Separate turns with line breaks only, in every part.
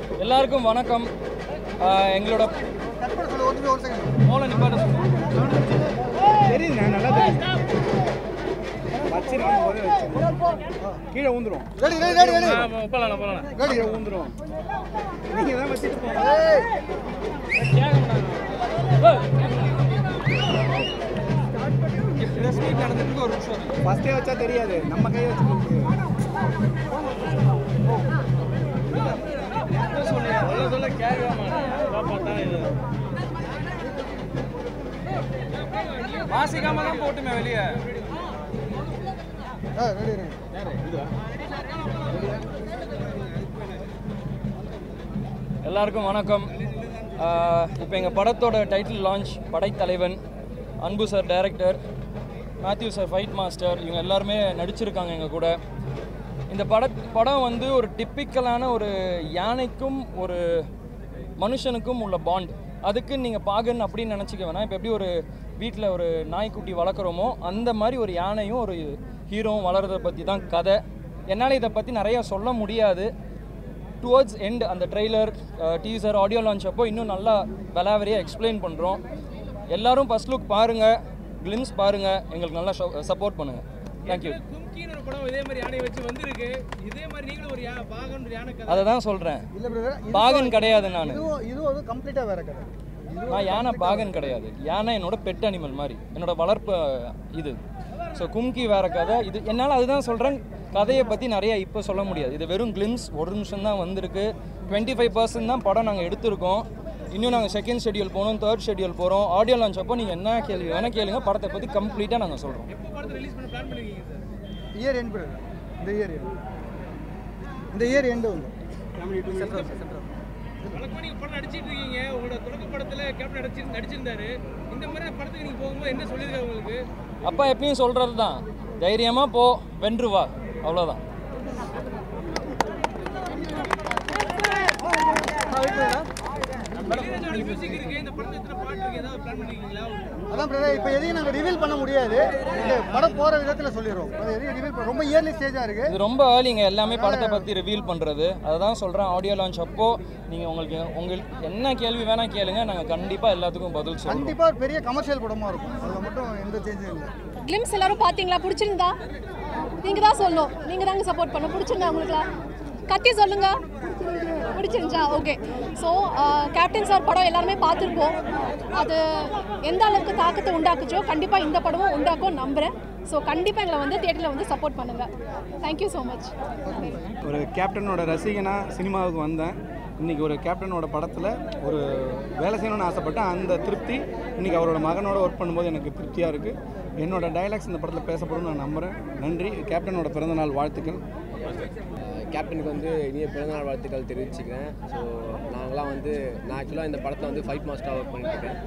எல்லாருக்கும் வணக்கம் ஆஹ் எங்களோட மோல நிப்பாட்ட சொல்லுங்க.
தெரியுது நான் நல்லா தெரியுது வச்சிருக்கும் போதே வச்சிருக்கேன் கீழே ஊந்துரும்
ரெடி ரெடி ரெடி ரெடி
ஆ, போலாம் போலாம்
ரெடி
கீழே ஊந்துரும் நீங்க தான் வச்சுட்டு போங்க
ப்ரெஸ் மீட் நடந்துட்டு இருக்கு, ஒரு நிமிஷம் இருக்கு.
ஃபர்ஸ்டே வச்சா தெரியாது நம்ம கையை வச்சு
சொல்ல சொல்ல கேட்கவே வாசிக்காம தான் போட்டுமே வெளியே
ஆ ரெடி ரெடி
எல்லாருக்கும் வணக்கம் இப்போ எங்கள் படத்தோட title launch Padaithalaivan Anbu sir director Matthew sir fight master இவங்க எல்லாருமே நடிச்சிருக்காங்க எங்கள் கூட இந்த பட படம் வந்து ஒரு டிப்பிக்கலான ஒரு யானைக்கும் ஒரு மனுஷனுக்கும் உள்ள பாண்ட் அதுக்கு நீங்கள் பாகன் அப்படின்னு நினச்சிக்க வேணாம் இப்போ எப்படி ஒரு வீட்டில் ஒரு நாய்க்குட்டி வளர்க்குறோமோ அந்த மாதிரி ஒரு யானையும் ஒரு ஹீரோவும் வளர்றதை பற்றி தான் கதை என்னால் இதை பற்றி நிறையா சொல்ல முடியாது டுவர்ட்ஸ் எண்ட் அந்த ட்ரெய்லர் டீசர் ஆடியோ லான்ச் அப்போ இன்னும் நல்லா விலாவரியாக எக்ஸ்பிளைன் பண்ணுறோம் எல்லாரும் ஃபர்ஸ்ட் லுக் பாருங்கள் கிளிம்ஸ் பாருங்கள் எங்களுக்கு நல்லா சப்போர்ட் பண்ணுங்கள் தேங்க்யூ
கும்கின்னு ஒரு படம் இதே மாதிரி யானை வச்சு வந்திருக்கு இதே மாதிரி நீங்களும் ஒரு யா பாகன் ஒரு யானை கதை
அதை தான் சொல்கிறேன்
இல்ல பிரதர்
பாகன் கிடையாது நான்
இதுவும் இதுவும் வந்து கம்ப்ளீட்டா வேற கதை
நான் யானை பாகன் கிடையாது யானை என்னோட பெட் அனிமல் மாதிரி என்னோட வளர்ப்பு அஹ், இது ஸோ கும்கி வேற கதை இது என்னால் அதுதான் சொல்கிறேன் கதையை பற்றி நிறைய இப்போ சொல்ல முடியாது இது வெறும் கிளிம்ஸ் ஒரு நிமிஷம் தான் வந்திருக்கு டுவெண்ட்டி ஃபைவ் பர்சன்ட் தான் படம் நாங்கள் எடுத்திருக்கோம் இன்னும் நாங்கள் செகண்ட் ஷெட்யூல் போகணும் தேர்ட் ஷெட்யூல் போகிறோம் ஆடியோ லான்ச் அப்போ நீங்கள் என்ன கேள்வி வேணால் கேளுங்க படத்தை பற்றி கம்ப்ளீட்டாக நாங்கள் சொல்கிறோம்
எப்போ படத்தை ரிலீஸ் பண்ண பிளான் பண்ணிருக்கீங்க சார்
இயர் எண்ட் பிரதர் இந்த இயர் எண்ட் இந்த இயர் எண்டு வந்து
வழக்கமாக நீங்கள் படம் நடிச்சிட்டு இருக்கீங்க உங்களோட தொடக்க படத்தில் கேப்டன் நடிச்சு நடிச்சிருந்தாரு இந்த மாதிரி படத்துக்கு நீங்கள் போகும்போது என்ன சொல்லியிருக்காரு உங்களுக்கு
அப்பா எப்பயும் சொல்கிறது தான் தைரியமாக போ வென்று வா அவ்வளோதான்
இளையராஜாவோட மியூசிக் இருக்கு இந்த படத்துல எத்தனை பாட்டு இருக்கு ஏதாவது பிளான் பண்ணிருக்கீங்களா
அதான் பிரதர் இப்போ எதையும் நாங்கள் ரிவீல் பண்ண முடியாது இந்த படம் போகிற விதத்தில் சொல்லிடுறோம் அது எதையும் ரிவீல் பண்ண ரொம்ப இயர்லி ஸ்டேஜாக இருக்குது
இது ரொம்ப ஏர்லிங்க எல்லாமே படத்தை பற்றி ரிவீல் பண்ணுறது அதை தான் சொல்கிறேன் ஆடியோ லான்ச் அப்போ நீங்கள் உங்களுக்கு உங்களுக்கு என்ன கேள்வி வேணால் கேளுங்க நாங்கள் கண்டிப்பாக எல்லாத்துக்கும் பதில் சொல்கிறோம்
கண்டிப்பாக ஒரு பெரிய கமர்ஷியல் படமாக இருக்கும் அதில் மட்டும் எந்த சேஞ்சும் இல்லை
கிளிம்ஸ் எல்லாரும் பார்த்தீங்களா பிடிச்சிருந்தா நீங்க தான் சொல்லணும் நீங்க தாங்க சப்போர்ட் பண்ண பிடிச்சிருந்தா உங்களுக்குலாம் கத்தி சொல்லுங்க பிடிச்சிருந்துச்சா ஓகே ஸோ கேப்டன் சார் படம் எல்லாருமே பார்த்துருப்போம் அது எந்த அளவுக்கு தாக்கத்தை உண்டாக்குச்சோ கண்டிப்பாக இந்த படமும் உண்டாக்கும் நம்புகிறேன் ஸோ கண்டிப்பாக எங்களை வந்து தியேட்டரில் வந்து சப்போர்ட் பண்ணுங்கள் தேங்க்யூ ஸோ மச்
ஒரு கேப்டனோட ரசிகனா சினிமாவுக்கு வந்தேன் இன்றைக்கி ஒரு கேப்டனோட படத்தில் ஒரு வேலை செய்யணும்னு ஆசைப்பட்டேன் அந்த திருப்தி இன்றைக்கி அவரோட மகனோட ஒர்க் பண்ணும்போது எனக்கு திருப்தியாக இருக்குது என்னோட டைலாக்ஸ் இந்த படத்தில் பேசப்படும் நான் நம்புகிறேன் நன்றி கேப்டனோட பிறந்தநாள் வாழ்த்துக்கள்
கேப்டனுக்கு வந்து இனிய பிறந்தநாள் வாழ்த்துக்கள் தெரிவிச்சுக்கிறேன் ஸோ நாங்களாம் வந்து நான் ஆக்சுவலாக இந்த படத்தில் வந்து ஃபைட் மாஸ்டராக ஒர்க் பண்ணிட்டுருக்கேன்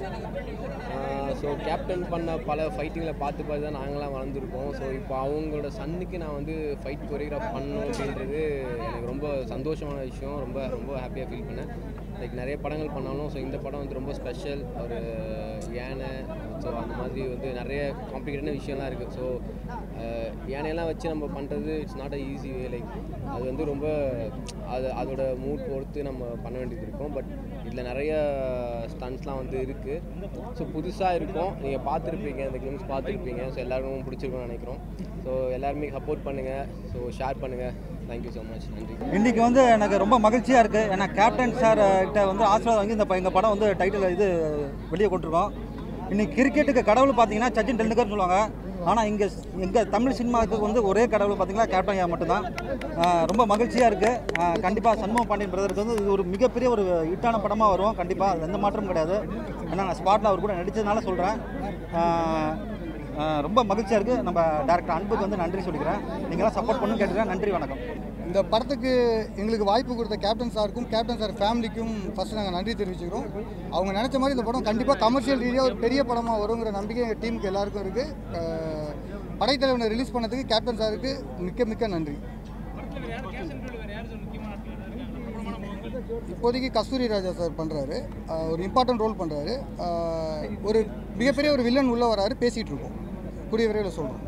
ஸோ கேப்டன் பண்ண பல ஃபைட்டிங்கில் பார்த்து பார்த்து தான் நாங்களாம் வளர்ந்துருக்கோம் ஸோ இப்போ அவங்களோட சன்னுக்கு நான் வந்து ஃபைட் கொரியோகிராஃப் பண்ணணும் அப்படின்றது எனக்கு ரொம்ப சந்தோஷமான விஷயம் ரொம்ப ரொம்ப ஹாப்பியாக ஃபீல் பண்ணேன் லைக் நிறைய படங்கள் பண்ணாலும் ஸோ இந்த படம் வந்து ரொம்ப ஸ்பெஷல் ஒரு யானை ஸோ அந்த மாதிரி வந்து நிறைய காம்ப்ளிகேட்டான விஷயம்லாம் இருக்குது ஸோ யானையெல்லாம் வச்சு நம்ம பண்ணுறது it's not a easy way like அது வந்து ரொம்ப அது அதோட மூட் பொறுத்து நம்ம பண்ண வேண்டியது இருக்கும் பட் இதில் நிறைய ஸ்டன்ஸ்லாம் வந்து இருக்குது ஸோ புதுசாக இருக்கும் நீங்கள் பார்த்துருப்பீங்க இந்த கிளிம்ஸ் பார்த்துருப்பீங்க ஸோ எல்லாருக்கும் பிடிச்சிருக்கும்னு நினைக்கிறோம் ஸோ எல்லாருமே சப்போர்ட் பண்ணுங்கள் ஸோ ஷேர் பண்ணுங்கள் தேங்க்யூ ஸோ மச் நன்றி
இன்றைக்கி வந்து எனக்கு ரொம்ப மகிழ்ச்சியாக இருக்குது ஏன்னா கேப்டன் சார் கிட்ட வந்து ஆசீர்வாதம் வாங்கி இந்த ப- எங்கள் படம் வந்து டைட்டில் இது வெளியே கொண்டிருக்கோம் இன்றைக்கி கிரிக்கெட்டுக்கு கடவுள் பார்த்தீங்கன்னா சச்சின் டெண்டுல்கர்னு சொல்லுவாங்க ஆனால் இங்கே எங்கள் தமிழ் சினிமாவுக்கு வந்து ஒரே கடவுள் பார்த்தீங்கன்னா கேப்டன் ஐயா மட்டும்தான் ஆஹ் ரொம்ப மகிழ்ச்சியாக இருக்குது கண்டிப்பாக சண்முக பாண்டியன் பிரதருக்கு வந்து இது ஒரு மிகப்பெரிய ஒரு ஹிட்டான படமாக வரும் கண்டிப்பாக அது எந்த மாற்றமும் கிடையாது ஏன்னா நான் ஸ்பாட்டில் அவர் கூட நடித்ததுனால சொல்கிறேன் ரொம்ப மகிழ்ச்சியாக இருக்குது நம்ம டேரக்டர் அன்புக்கு வந்து நன்றி சொல்லிக்கிறேன் நீங்களாம் சப்போர்ட் பண்ணு கேட்டுக்கிறேன் நன்றி வணக்கம்
இந்த படத்துக்கு எங்களுக்கு வாய்ப்பு கொடுத்த கேப்டன் சாருக்கும் கேப்டன் சார் ஃபேமிலிக்கும் ஃபஸ்ட்டு நாங்கள் நன்றி தெரிவிச்சுக்கிறோம் அவங்க நினச்ச மாதிரி இந்த படம் கண்டிப்பாக கமர்ஷியல் ரீதியாக ஒரு பெரிய படமாக வருங்கிற நம்பிக்கை எங்கள் டீமுக்கு எல்லாருக்கும் இருக்குது படைத்தலைவனை ரிலீஸ் பண்ணதுக்கு கேப்டன் சாருக்கு மிக்க மிக்க நன்றி
படத்தில் வேறு யார் கேஷ் அண்ட் வேறு யார் சார் முக்கியமான ஆட்கள் இருக்காங்க பிரபலமான முகங்கள்
இப்போதைக்கு கஸ்தூரி ராஜா சார் பண்ணுறாரு ஒரு இம்பார்ட்டன்ட் ரோல் பண்ணுறாரு ஒரு மிகப்பெரிய ஒரு வில்லன் உள்ளே வராரு பேசிகிட்டு இருக்கோம் கூடிய விரைவில் சொல்கிறோம்